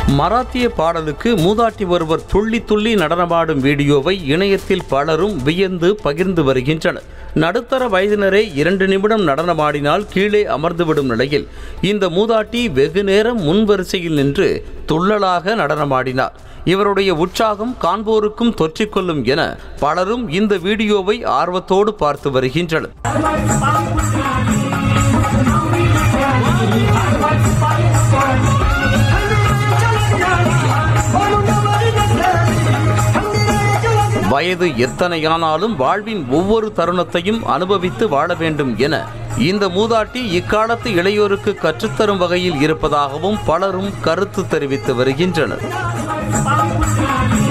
மராத்திய பாடலுக்கு மூதாட்டி ஒருவர் துள்ளி துள்ளி நடனமாடும் வீடியோவை இணையத்தில் பலரும் வியந்து பகிர்ந்து வருகின்றனர் நடுத்தர வயதினரே இரண்டு நிமிடம் நடனமாடினால் கீழே அமர்ந்துவிடும் நிலையில் இந்த மூதாட்டி வெகு நேரம் முன்வரிசையில் நின்று துள்ளலாக நடனமாடினார் இவருடைய உற்சாகம் காண்போருக்கும் தொற்றிக்கொள்ளும் என பலரும் இந்த வீடியோவை ஆர்வத்தோடு பார்த்து வருகின்றனர் வயது எத்தனையானாலும் வாழ்வின் ஒவ்வொரு தருணத்தையும் அனுபவித்து வாழ வேண்டும் என இந்த மூதாட்டி இக்காலத்து இளையோருக்கு கற்றுத்தரும் வகையில் இருப்பதாகவும் பலரும் கருத்து தெரிவித்து வருகின்றனர்